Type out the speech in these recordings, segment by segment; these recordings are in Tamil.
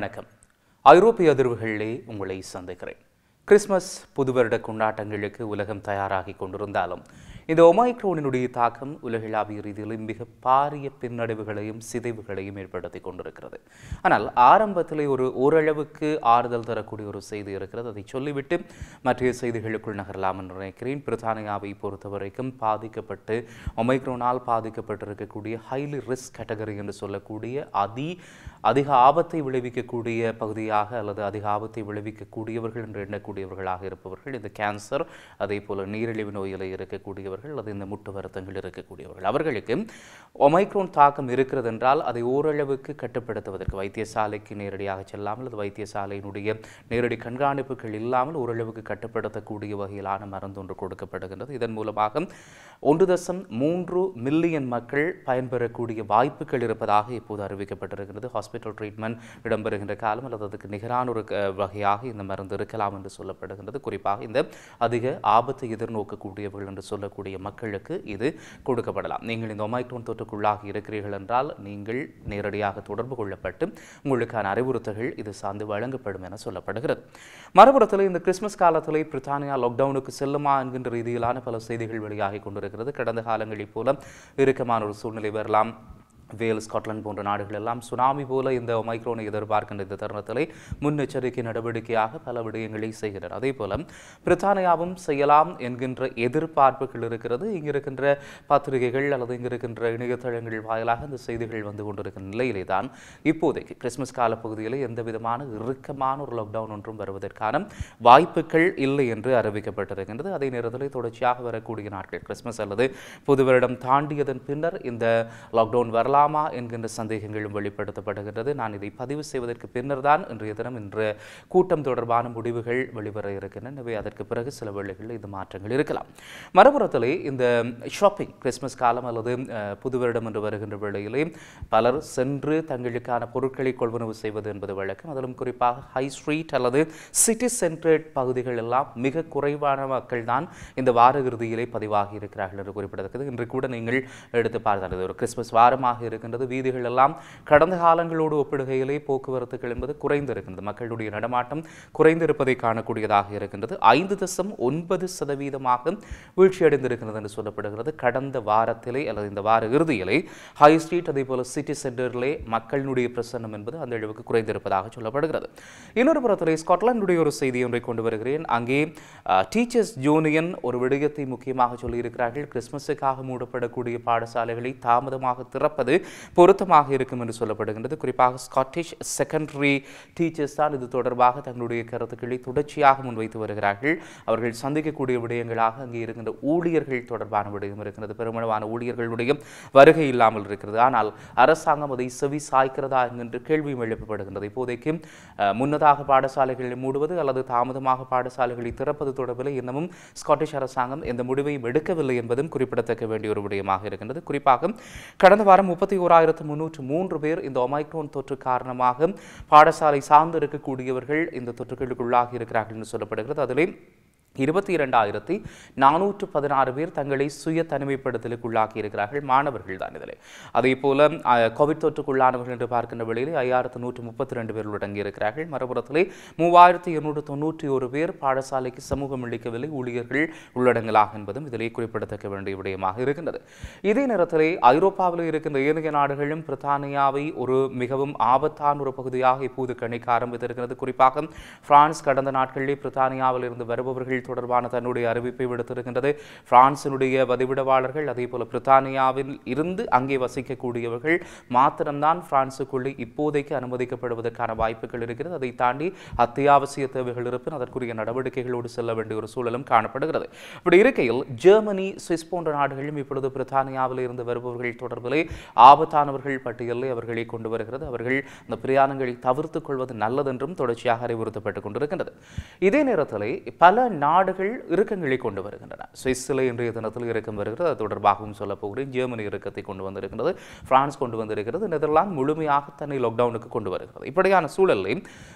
வணக்கம் ஐரோப்பிய அதிர்வுகளிலே உங்களை சந்திக்கிறேன் கிறிஸ்மஸ் புது வருட கொண்டாட்டங்களுக்கு உலகம் தயாராகி கொண்டிருந்தாலும் இந்த ஒமைக்ரோனினுடைய தாக்கம் உலகளாவிய ரீதியில் மிக பாரிய பின்னடைவுகளையும் சிதைவுகளையும் ஏற்படுத்தி கொண்டிருக்கிறது ஆனால் ஆரம்பத்திலே ஒரு ஓரளவுக்கு ஆறுதல் தரக்கூடிய ஒரு செய்தி இருக்கிறது அதை சொல்லிவிட்டு மற்ற செய்திகளுக்குள் நகரலாம் என்று நினைக்கிறேன் பிரித்தானியாவை பொறுத்தவரைக்கும் பாதிக்கப்பட்டு ஒமைக்ரோனால் பாதிக்கப்பட்டிருக்கக்கூடிய ஹைலி ரிஸ்க் கேட்டகரி என்று சொல்லக்கூடிய அதி அதிக ஆபத்தை விளைவிக்கக்கூடிய பகுதியாக அல்லது அதிக ஆபத்தை விளைவிக்கக்கூடியவர்கள் என்று எண்ணக்கூடியவர்களாக இருப்பவர்கள் இந்த கேன்சர் அதே போல நீரிழிவு நோயில் இருக்கக்கூடியவர்கள் அல்லது இந்த முட்டு வருத்தங்கள் இருக்கக்கூடியவர்கள் அவர்களுக்கு ஒமைக்ரோன் தாக்கம் இருக்கிறது என்றால் அதை ஓரளவுக்கு கட்டுப்படுத்துவதற்கு வைத்தியசாலைக்கு நேரடியாக செல்லாமல் அது வைத்தியசாலையினுடைய நேரடி கண்காணிப்புகள் இல்லாமல் ஓரளவுக்கு கட்டுப்படுத்தக்கூடிய வகையிலான மருந்து ஒன்று கொடுக்கப்படுகின்றது இதன் மூலமாக ஒன்று தசம் மூன்று மில்லியன் மக்கள் பயன்பெறக்கூடிய வாய்ப்புகள் இருப்பதாக இப்போது அறிவிக்கப்பட்டிருக்கிறது ஹாஸ்பிட்டல் ட்ரீட்மெண்ட் இடம்பெறுகின்ற காலம் அல்லது அதுக்கு நிகரான ஒரு க- வகையாக இந்த மருந்து இருக்கலாம் என்று சொல்லப்படுகின்றது குறிப்பாக இந்த அதிக ஆபத்தை எதிர்நோக்கக்கூடியவர்கள் என்று சொல்லக்கூடிய மக்களுக்கு இது கொடுக்கப்படலாம் நீங்கள் இந்த ஒமைக்ரோன் தொற்றுக்குள்ளாகி இருக்கிறீர்கள் என்றால் நீங்கள் நேரடியாக தொடர்பு கொள்ளப்பட்டு உங்களுக்கான அறிவுறுத்தல்கள் இது சார்ந்து வழங்கப்படும் என சொல்லப்படுகிறது மறுபுறத்தில் இந்த கிறிஸ்மஸ் காலத்திலே பிரித்தானியா லாக்டவுனுக்கு செல்லுமா என்கின்ற ரீதியிலான பல செய்திகள் வெளியாகி கொண்டிருக்கிறது கடந்த காலங்களைப் போல இறுக்கமான ஒரு சூழ்நிலை வரலாம் வேல் ஸ்காட்லாந்து போன்ற நாடுகள் எல்லாம் சுனாமி போல இந்த ஒமைக்ரோனை எதிர்பார்க்கின்ற இந்த தருணத்திலே முன்னெச்சரிக்கை நடவடிக்கையாக பல விடயங்களை செய்கின்றனர் அதே போல பிரித்தானியாவும் செய்யலாம் என்கின்ற எதிர்பார்ப்புகள் இருக்கிறது இங்கு இருக்கின்ற பத்திரிகைகள் அல்லது இங்கு இருக்கின்ற இணையதளங்கள் வாயிலாக இந்த செய்திகள் வந்து கொண்டிருக்கின்ற நிலையிலே தான் இப்போதைக்கு கிறிஸ்மஸ் கால பகுதியில் எந்த விதமான இறுக்கமான ஒரு லாக்டவுன் ஒன்றும் வருவதற்கான வாய்ப்புகள் இல்லை என்று அறிவிக்கப்பட்டிருக்கின்றது அதே நேரத்தில் தொடர்ச்சியாக வரக்கூடிய நாட்கள் கிறிஸ்மஸ் அல்லது புது வருடம் தாண்டியதன் பின்னர் இந்த லாக்டவுன் வரலாமா என்கின்ற சந்தேகங்களும் வெளிப்படுத்தப்படுகின்றது நான் இதை பதிவு செய்வதற்கு பின்னர் தான் இன்றைய தினம் இன்று கூட்டம் தொடர்பான முடிவுகள் வெளிவர இருக்கின்றன எனவே அதற்கு பிறகு சில வேளைகளில் இந்த மாற்றங்கள் இருக்கலாம் மறுபுறத்திலே இந்த ஷாப்பிங் கிறிஸ்மஸ் காலம் அல்லது அஹ், புது வருடம் என்று வருகின்ற வேளையிலே பலர் சென்று தங்களுக்கான பொருட்களை கொள்வனவு செய்வது என்பது வழக்கம் அதிலும் குறிப்பாக ஹை ஸ்ட்ரீட் அல்லது சிட்டி சென்ட்ரேட் பகுதிகள் எல்லாம் மிக குறைவான மக்கள் தான் இந்த வார இறுதியிலே பதிவாகி இருக்கிறார்கள் என்று குறிப்பிடத்தக்கது இன்று கூட நீங்கள் எடுத்து பார்த்தால் இது ஒரு கிறிஸ்மஸ் வாரமாக இருக்கின்றது வீதிகள் எல்லாம் கடந்த காலங்களோடு ஒப்பிடுகையிலே போக்குவரத்துகள் என்பது குறைந்திருக்கின்றது மக்களுடைய நடமாட்டம் குறைந்திருப்பதை காணக்கூடியதாக இருக்கின்றது ஐந்து தசம் ஒன்பது சதவீதமாக வீழ்ச்சியடைந்திருக்கிறது என்று சொல்லப்படுகிறது கடந்த வாரத்திலே அல்லது இந்த வார இறுதியிலே ஹை ஸ்ட்ரீட் அதே போல சிட்டி சென்டரிலே மக்களினுடைய பிரசன்னம் என்பது அந்த அளவுக்கு குறைந்திருப்பதாக சொல்லப்படுகிறது இன்னொரு புறத்திலே ஸ்காட்லாந்துடைய ஒரு செய்தி ஒன்றை கொண்டு வருகிறேன் அங்கே டீச்சர்ஸ் யூனியன் ஒரு விடயத்தை முக்கியமாக சொல்லியிருக்கிறார்கள் கிறிஸ்மஸுக்காக மூடப்படக்கூடிய பாடசாலைகளை தாமதமாக திறப்பது பொருத்தமாக இருக்கும் என்று சொல்லப்படுகின்றது குறிப்பாக ஸ்காட்டிஷ் செகண்டரி டீச்சர்ஸ் தான் இது தொடர்பாக தங்களுடைய கருத்துக்களை தொடர்ச்சியாக முன்வைத்து வருகிறார்கள் அவர்கள் சந்திக்கக்கூடிய விடயங்களாக அங்கே இருக்கின்ற ஊழியர்கள் தொடர்பான விடயம் இருக்கிறது பெருமளவான ஊழியர்களுடைய வருகை இல்லாமல் இருக்கிறது ஆனால் அரசாங்கம் அதை செவி சாய்க்கிறதா என்கின்ற கேள்வியும் எழுப்பப்படுகின்றது இப்போதைக்கு அஹ், முன்னதாக பாடசாலைகளை மூடுவது அல்லது தாமதமாக பாடசாலைகளை திறப்பது தொடர்பில் இன்னமும் ஸ்காட்டிஷ் அரசாங்கம் எந்த முடிவையும் எடுக்கவில்லை என்பதும் குறிப்பிடத்தக்க வேண்டிய ஒரு விடயமாக இருக்கின்றது குறிப்பாக கடந்த வாரம் முப்பத்தி ஓராயிரத்து முன்னூற்று மூன்று பேர் இந்த ஒமைக்ரோன் தொற்று காரணமாக பாடசாலை சார்ந்து இருக்கக்கூடியவர்கள் இந்த தொற்றுகளுக்குள்ளாகி இருக்கிறார்கள் என்று சொல்லப்படுகிறது அதிலே இருபத்தி இரண்டாயிரத்தி நானூற்று பதினாறு பேர் தங்களை சுய தனிமைப்படுத்தலுக்குள்ளாக்கி இருக்கிறார்கள் மாணவர்கள் தான் இதில் அதே போல அஹ், கோவிட் தொற்றுக்குள்ளானவர்கள் என்று பார்க்கின்ற வேளையில் ஐயாயிரத்து நூற்று முப்பத்தி ரெண்டு பேர் உள்ளடங்கி இருக்கிறார்கள் மறுபுறத்திலே மூவாயிரத்தி இருநூற்று தொண்ணூற்றி ஒரு பேர் பாடசாலைக்கு சமூகம் அளிக்கவில்லை ஊழியர்கள் உள்ளடங்கலாக என்பதும் இதிலே குறிப்பிடத்தக்க வேண்டிய விடயமாக இருக்கின்றது இதே நேரத்திலே ஐரோப்பாவில் இருக்கின்ற ஏனைய நாடுகளும் பிரித்தானியாவை ஒரு மிகவும் ஆபத்தான ஒரு பகுதியாக இப்போது கணிக்க ஆரம்பித்திருக்கிறது குறிப்பாக பிரான்ஸ் கடந்த நாட்களிலே பிரித்தானியாவில் இருந்து வருபவர்கள் தொடர்பான தன்னுடைய அறிவிப்பை விடுத்திருக்கின்றது பிரான்சினுடைய வதிவிடவாளர்கள் அதே போல பிரித்தானியாவில் இருந்து அங்கே வசிக்கக்கூடியவர்கள் மாத்திரம்தான் பிரான்சுக்குள்ளே இப்போதைக்கு அனுமதிக்கப்படுவதற்கான வாய்ப்புகள் இருக்கிறது அதை தாண்டி அத்தியாவசிய தேவைகள் இருப்பின் அதற்குரிய நடவடிக்கைகளோடு செல்ல வேண்டிய ஒரு சூழலும் காணப்படுகிறது இப்படி இருக்கையில் ஜெர்மனி சுவிஸ் போன்ற நாடுகளும் இப்பொழுது பிரித்தானியாவில் இருந்து வருபவர்கள் தொடர்பிலே ஆபத்தானவர்கள் பட்டியலில் அவர்களை கொண்டு வருகிறது அவர்கள் அந்த பிரயாணங்களை தவிர்த்துக் கொள்வது நல்லதென்றும் தொடர்ச்சியாக அறிவுறுத்தப்பட்டுக் கொண்டிருக்கின்றது இதே நேரத்தில் பல நாடுகள் இறுக்கங்களை கொண்டு வருகின்றன சுவிஸில் இன்றைய தினத்தில் இறுக்கம் வருகிறது அது தொடர்பாகவும் சொல்ல போகிறேன் ஜெர்மனி இறுக்கத்தை கொண்டு வந்திருக்கிறது பிரான்ஸ் கொண்டு வந்திருக்கிறது நெதர்லாந்து முழுமையாக தன்னை லாக்டவுனுக்கு கொண்டு வருகிறது இப்படியான சூழலில்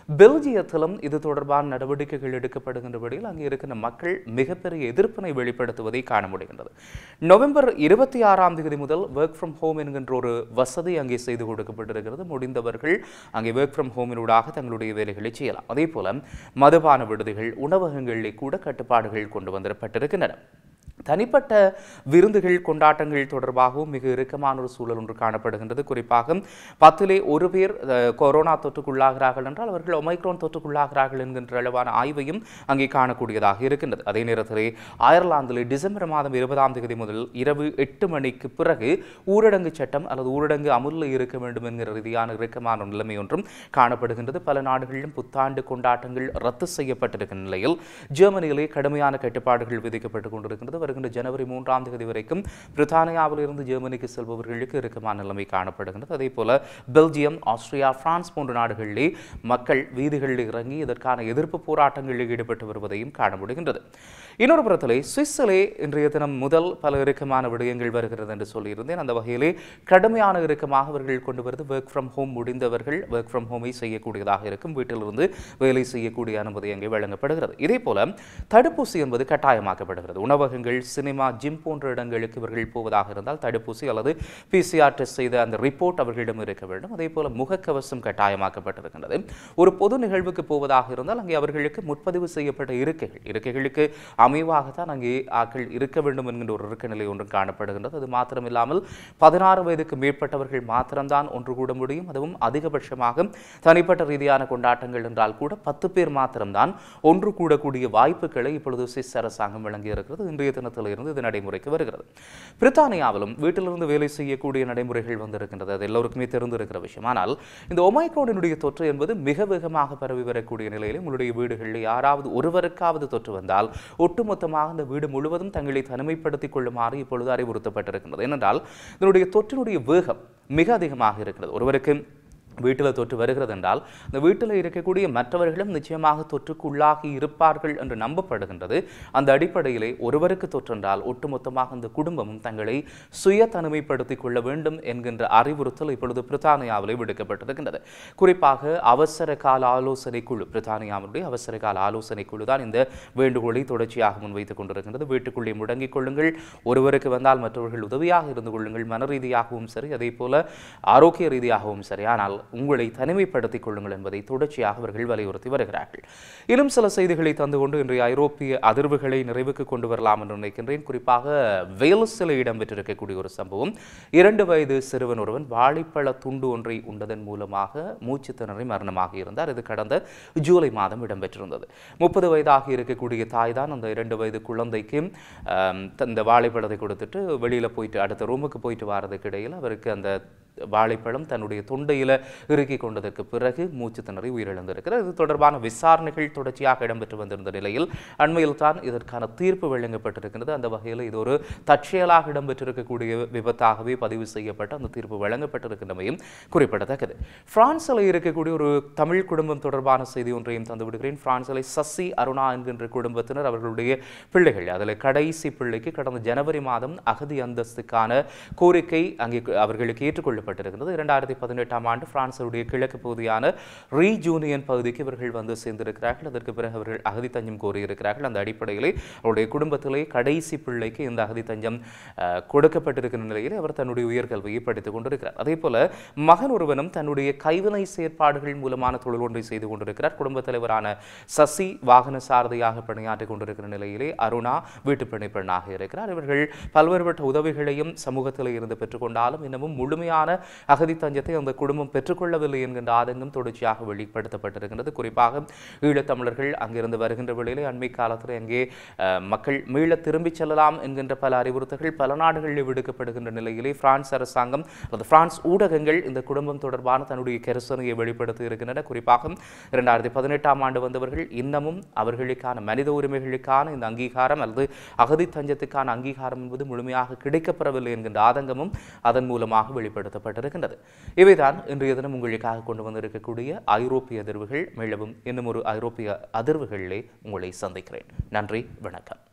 பெல்ஜியத்திலும் இது தொடர்பான நடவடிக்கைகள் எடுக்கப்படுகின்றபடியில் அங்கே இருக்கின்ற மக்கள் மிகப்பெரிய எதிர்ப்பினை வெளிப்படுத்துவதை காண முடிகின்றது நவம்பர் இருபத்தி ஆறாம் தேதி முதல் ஒர்க் ஃப்ரம் ஹோம் என்கின்ற ஒரு வசதி அங்கே செய்து கொடுக்கப்பட்டிருக்கிறது முடிந்தவர்கள் அங்கே ஒர்க் ஃப்ரம் ஹோமினூடாக தங்களுடைய வேலைகளை செய்யலாம் அதே போல மதுபான விடுதிகள் உணவகங்களிலே கூட கட்டுப்பாடுகள் கொண்டு வந்திருப்பட்டிருக்கின்றன தனிப்பட்ட விருந்துகள் கொண்டாட்டங்கள் தொடர்பாகவும் மிக இறுக்கமான ஒரு சூழல் ஒன்று காணப்படுகின்றது குறிப்பாக பத்திலே ஒரு பேர் அஹ், கொரோனா தொற்றுக்குள்ளாகிறார்கள் என்றால் அவர்கள் ஒமைக்ரோன் தொற்றுக்குள்ளாகிறார்கள் என்கின்ற அளவான ஆய்வையும் அங்கே காணக்கூடியதாக இருக்கின்றது அதே நேரத்திலே அயர்லாந்திலே டிசம்பர் மாதம் இருபதாம் தேதி முதல் இரவு எட்டு மணிக்கு பிறகு ஊரடங்கு சட்டம் அல்லது ஊரடங்கு அமுலில் இருக்க வேண்டும் என்கிற ரீதியான இறுக்கமான ஒரு நிலைமை ஒன்றும் காணப்படுகின்றது பல நாடுகளிலும் புத்தாண்டு கொண்டாட்டங்கள் ரத்து செய்யப்பட்டிருக்கின்ற நிலையில் ஜெர்மனியிலே கடுமையான கட்டுப்பாடுகள் விதிக்கப்பட்டுக் கொண்டிருக்கின்றது வருகின்ற ஜனவரி மூன்றாம் தேதி வரைக்கும் பிரித்தானியாவில் இருந்து ஜெர்மனிக்கு செல்பவர்களுக்கு இறுக்கமான நிலைமை காணப்படுகின்றது அதே போல பெல்ஜியம் ஆஸ்திரியா பிரான்ஸ் போன்ற நாடுகளிலே மக்கள் வீதிகளில் இறங்கி இதற்கான எதிர்ப்பு போராட்டங்களில் ஈடுபட்டு வருவதையும் காண முடிகின்றது இன்னொரு புறத்திலே சுவிஸிலே இன்றைய தினம் முதல் பல இறுக்கமான விடயங்கள் வருகிறது என்று சொல்லியிருந்தேன் அந்த வகையிலே கடுமையான இறுக்கமாக அவர்கள் கொண்டு வருவது ஒர்க் ஃப்ரம் ஹோம் முடிந்தவர்கள் ஒர்க் ஃப்ரம் ஹோமை செய்யக்கூடியதாக இருக்கும் வீட்டிலிருந்து வேலை செய்யக்கூடிய அனுமதி அங்கே வழங்கப்படுகிறது இதே போல தடுப்பூசி என்பது கட்டாயமாக்கப்படுகிறது உணவகங்கள் சினிமா ஜிம் போன்ற இடங்களுக்கு இவர்கள் போவதாக இருந்தால் தடுப்பூசி அல்லது பிசிஆர் டெஸ்ட் செய்த அந்த ரிப்போர்ட் அவர்களிடம் இருக்க வேண்டும் அதே போல முகக்கவசம் கட்டாயமாக்கப்பட்டிருக்கின்றது ஒரு பொது நிகழ்வுக்கு போவதாக இருந்தால் அங்கே அவர்களுக்கு முற்பதிவு செய்யப்பட்ட இருக்கைகள் இருக்கைகளுக்கு அமைவாகத்தான் அங்கே ஆட்கள் இருக்க வேண்டும் என்கின்ற ஒரு இருக்க நிலை ஒன்று காணப்படுகின்றது அது மாத்திரமில்லாமல் பதினாறு வயதுக்கு மேற்பட்டவர்கள் மாத்திரம்தான் ஒன்று கூட முடியும் அதுவும் அதிகபட்சமாக தனிப்பட்ட ரீதியான கொண்டாட்டங்கள் என்றால் கூட பத்து பேர் மாத்திரம்தான் ஒன்று கூடக்கூடிய வாய்ப்புகளை இப்பொழுது சுவிஸ் அரசாங்கம் வழங்கி இருக்கிறது இன்றைய தினத்திலிருந்து இது நடைமுறைக்கு வருகிறது பிரித்தானியாவிலும் வீட்டிலிருந்து வேலை செய்யக்கூடிய நடைமுறைகள் வந்திருக்கின்றது அது எல்லோருக்குமே தெரிந்திருக்கிற விஷயம் ஆனால் இந்த ஒமைக்ரோனினுடைய தொற்று என்பது மிக வேகமாக பரவி வரக்கூடிய நிலையில் உங்களுடைய வீடுகளில் யாராவது ஒருவருக்காவது தொற்று வந்தால் ஒட்டுமொத்தமாக அந்த வீடு முழுவதும் தங்களை தனிமைப்படுத்திக் கொள்ளுமாறு இப்பொழுது அறிவுறுத்தப்பட்டிருக்கின்றது ஏனென்றால் இதனுடைய தொற்றினுடைய வேகம் மிக அதிகமாக இருக்கிறது ஒருவருக்கு வீட்டில் தொற்று வருகிறது என்றால் இந்த வீட்டில் இருக்கக்கூடிய மற்றவர்களும் நிச்சயமாக தொற்றுக்கு உள்ளாகி இருப்பார்கள் என்று நம்பப்படுகின்றது அந்த அடிப்படையிலே ஒருவருக்கு தொற்றென்றால் ஒட்டுமொத்தமாக அந்த குடும்பமும் தங்களை சுய தனிமைப்படுத்திக் கொள்ள வேண்டும் என்கின்ற அறிவுறுத்தல் இப்பொழுது பிரித்தானியாவிலே விடுக்கப்பட்டிருக்கின்றது குறிப்பாக அவசர கால ஆலோசனை குழு பிரித்தானியாவுடைய அவசர கால ஆலோசனை குழு தான் இந்த வேண்டுகோளை தொடர்ச்சியாக முன்வைத்துக் கொண்டிருக்கின்றது வீட்டுக்குள்ளே முடங்கிக் கொள்ளுங்கள் ஒருவருக்கு வந்தால் மற்றவர்கள் உதவியாக இருந்து கொள்ளுங்கள் மன ரீதியாகவும் சரி அதே போல ஆரோக்கிய ரீதியாகவும் சரி ஆனால் உங்களை தனிமைப்படுத்திக் கொள்ளுங்கள் என்பதை தொடர்ச்சியாக அவர்கள் வலியுறுத்தி வருகிறார்கள் இன்னும் சில செய்திகளை தந்து கொண்டு இன்றைய ஐரோப்பிய அதிர்வுகளை நிறைவுக்கு கொண்டு வரலாம் என்று நினைக்கின்றேன் குறிப்பாக வேல்ஸில் இடம்பெற்றிருக்கக்கூடிய ஒரு சம்பவம் இரண்டு வயது சிறுவன் ஒருவன் வாழைப்பழ துண்டு ஒன்றை உண்டதன் மூலமாக மூச்சு திணறி மரணமாக இருந்தார் இது கடந்த ஜூலை மாதம் இடம்பெற்றிருந்தது முப்பது வயதாக இருக்கக்கூடிய தாய் தான் அந்த இரண்டு வயது குழந்தைக்கு ஆம், இந்த வாழைப்பழத்தை கொடுத்துட்டு வெளியில் போயிட்டு அடுத்த ரூமுக்கு போயிட்டு வாரதுக்கு இடையில் அவருக்கு அந்த வாழைப்பழம் தன்னுடைய தொண்டையில் இறுக்கிக் கொண்டதற்கு பிறகு மூச்சு திணறி உயிரிழந்திருக்கிறார் இது தொடர்பான விசாரணைகள் தொடர்ச்சியாக இடம்பெற்று வந்திருந்த நிலையில் அண்மையில் தான் இதற்கான தீர்ப்பு வழங்கப்பட்டிருக்கிறது அந்த வகையில் இது ஒரு தற்செயலாக இடம்பெற்றிருக்கக்கூடிய விபத்தாகவே பதிவு செய்யப்பட்டு அந்த தீர்ப்பு வழங்கப்பட்டிருக்கின்றமையும் குறிப்பிடத்தக்கது பிரான்சில் இருக்கக்கூடிய ஒரு தமிழ் குடும்பம் தொடர்பான செய்தி ஒன்றையும் தந்து விடுகிறேன் பிரான்சில் சசி அருணா என்கின்ற குடும்பத்தினர் அவர்களுடைய பிள்ளைகள் அதில் கடைசி பிள்ளைக்கு கடந்த ஜனவரி மாதம் அகதி அந்தஸ்துக்கான கோரிக்கை அங்கே அவர்களுக்கு ஏற்றுக்கொள்ளப்பட்டிருக்கிறது இரண்டாயிரத்தி பதினெட்டாம் ஆண்டு பிரான்சுடைய கிழக்கு பகுதியான ரீஜூனியன் பகுதிக்கு இவர்கள் வந்து சேர்ந்திருக்கிறார்கள் அதற்கு பிறகு அவர்கள் அகதி தஞ்சம் கோரியிருக்கிறார்கள் அந்த அடிப்படையிலே அவருடைய குடும்பத்திலே கடைசி பிள்ளைக்கு இந்த அகதி தஞ்சம் அஹ், கொடுக்கப்பட்டிருக்கிற நிலையில் அவர் தன்னுடைய உயர்கல்வியை படித்துக் கொண்டிருக்கிறார் அதே போல மகன் ஒருவனும் தன்னுடைய கைவினை செயற்பாடுகள் மூலமான தொழில் ஒன்றை செய்து கொண்டிருக்கிறார் குடும்பத் தலைவரான சசி வாகன சாரதியாக பணியாற்றிக் கொண்டிருக்கிற நிலையிலே அருணா வீட்டுப் பணி பெண்ணாக இருக்கிறார் இவர்கள் பல்வேறுபட்ட உதவிகளையும் சமூகத்தில் இருந்து பெற்றுக்கொண்டாலும் இன்னமும் முழுமையான அகதி தஞ்சத்தை அந்த குடும்பம் பெற்றுக்கொள்ளவில்லை என்கின்ற ஆதங்கம் தொடர்ச்சியாக வெளிப்படுத்தப்பட்டிருக்கின்றது குறிப்பாக ஈழத்தமிழர்கள் அங்கிருந்து வருகின்ற வேளையிலே அண்மை காலத்தில் அங்கே அஹ், மக்கள் மீள திரும்பிச் செல்லலாம் என்கின்ற பல அறிவுறுத்தல்கள் பல நாடுகளில் விடுக்கப்படுகின்ற நிலையிலே பிரான்ஸ் அரசாங்கம் அல்லது பிரான்ஸ் ஊடகங்கள் இந்த குடும்பம் தொடர்பான தன்னுடைய கரிசனையை வெளிப்படுத்தி இருக்கின்றன குறிப்பாக இரண்டாயிரத்தி பதினெட்டாம் ஆண்டு வந்தவர்கள் இன்னமும் அவர்களுக்கான மனித உரிமைகளுக்கான இந்த அங்கீகாரம் அல்லது அகதி தஞ்சத்துக்கான அங்கீகாரம் என்பது முழுமையாக கிடைக்கப்பெறவில்லை என்கின்ற ஆதங்கமும் அதன் மூலமாக வெளிப்படுத்தப்பட்டிருக்கின்றது இவைதான் இன்றைய தினம் உங்களுக்காக கொண்டு வந்திருக்கக்கூடிய ஐரோப்பிய அதிர்வுகள் மேலும் இன்னும் ஒரு ஐரோப்பிய அதிர்வுகளிலே உங்களை சந்திக்கிறேன் நன்றி வணக்கம்